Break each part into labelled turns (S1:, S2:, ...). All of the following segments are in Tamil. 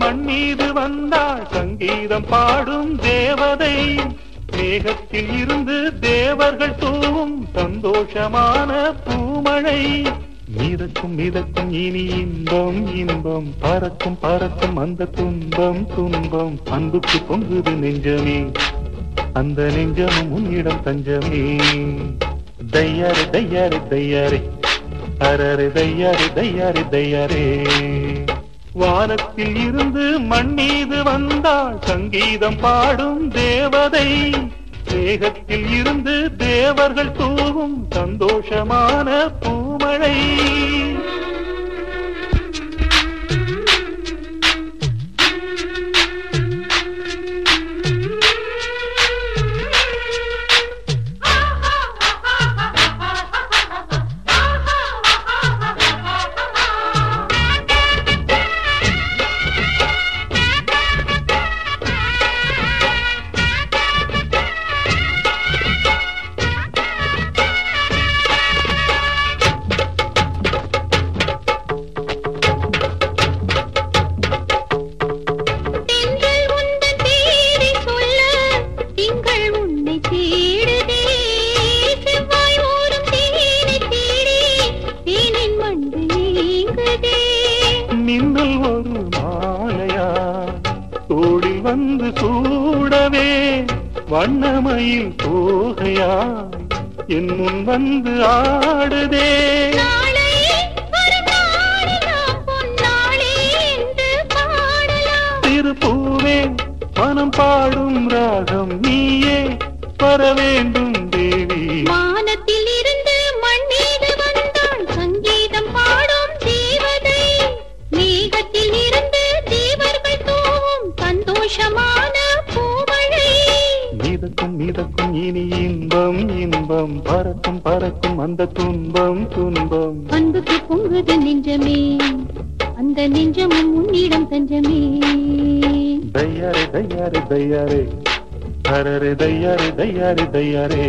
S1: மண் மீது வந்தாள் சங்கீதம் பாடும் தேவதை மேகத்தில் இருந்து தேவர்கள் தூவும் சந்தோஷமான பூமழை மிதக்கும் மிதக்கும் இனி இன்பம் இன்பம் பறக்கும் பறக்கும் அந்த துன்பம் துன்பம் அன்புக்கு பொங்குது நெஞ்சமே அந்த நெஞ்சமும் உன்னிடம் தஞ்சமே தையாரே தையாரே தையாரே அரரே தையாரே தையாரே தையாரே வானத்தில் இருந்து மண் மீது வந்தாள் சங்கீதம் பாடும் தேவதை மேகத்தில் இருந்து தேவர்கள் தூவும் சந்தோஷமான பூமழை
S2: திங்கள் உந்தன் பேரை சொல்ல திங்கள் உன்னை தேடுதே செவ்வாய் ஓடும் தேனை தேடி தேனின் மண்டு நீங்குதே
S1: மின்னல் ஒரு மாலையா தோளில் வந்து சூடவே வண்ணமயில் தோகையா என் முன் வந்து ஆடுதே
S2: நாளை ஒரு நாளை நாம் பொன்னாளே என்று பாடலாம்
S1: திருப்பூவே மனம் பாடும் ராகம் நீயே வர வேண்டும் தேவி
S2: வானத்தில் இருந்து மண் மீது வந்தாள் சங்கீதம் பாடும் தேவதை மேகத்தில் இருந்து தேவர்கள் தூவும் சந்தோஷமான பூமழை
S1: மிதக்கும் மிதக்கும் இனி இன்பம் இன்பம் பறக்கும் பறக்கும் அந்த துன்பம் துன்பம்
S2: அன்புக்கு பொங்குது நெஞ்சமே அந்த நெஞ்சமும் உன்னிடம் தஞ்சமே
S1: தையாரே தையாரே தையாரே அரரே தையாரே தையாரே தையாரே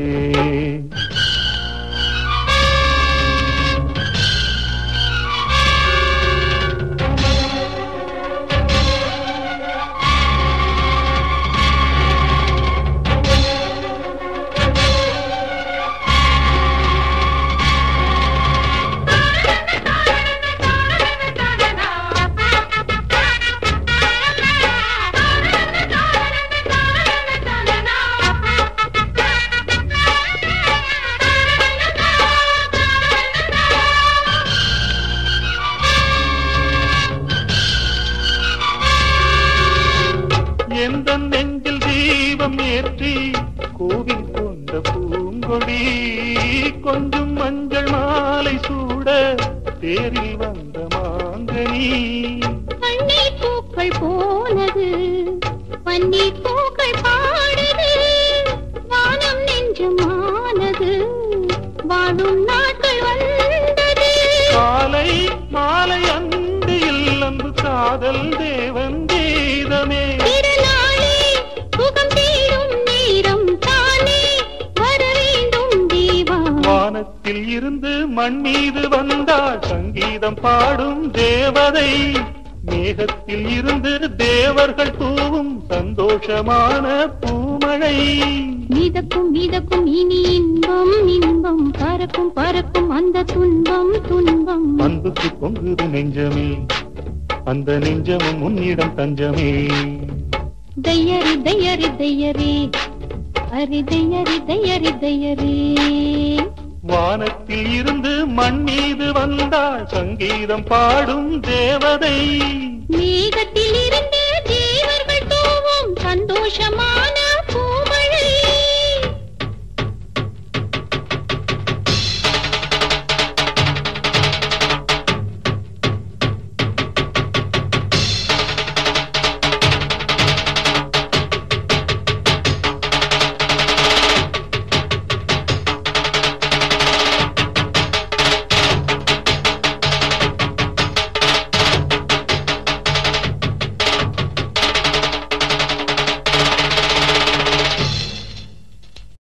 S1: எந்த நெஞ்சில் தீபம் ஏற்றி கோவில் கொண்ட பூங்கொடி கொஞ்சம் மஞ்சள் மாலை சூட தேரில் வந்த மாங்கனி
S2: கண்ணீர் பூக்கள் போனது பன்னீர் பூக்கள் பாடுது வானம் நெஞ்சமானது வாழும் நாட்கள் வந்தது
S1: காலை மாலை அந்தியில் அன்பு காதல் தேவன் கீதமே
S2: திருநாளே சுகம் தேடும் நேரம் தானே வர வேண்டும் தேவா
S1: வானத்தில் இருந்து மண் மீது வந்தாள் சங்கீதம் பாடும் தேவதை மேகத்தில் இருந்து தேவர்கள் தூவும் சந்தோஷமான பூமழை
S2: மிதக்கும் மிதக்கும் இனி இன்பம் இன்பம் பறக்கும் பறக்கும் அந்த துன்பம் துன்பம்
S1: அன்புக்கு பொங்குது நெஞ்சமே அந்த நெஞ்சமும் உன்னிடம் தஞ்சமே
S2: தையரி தையரி தையரே அரி தையரி தையரி தையரே
S1: வானத்தில் இருந்து மண் மீது வந்தாள் சங்கீதம் பாடும் தேவதை
S2: மேகத்தில் இருந்து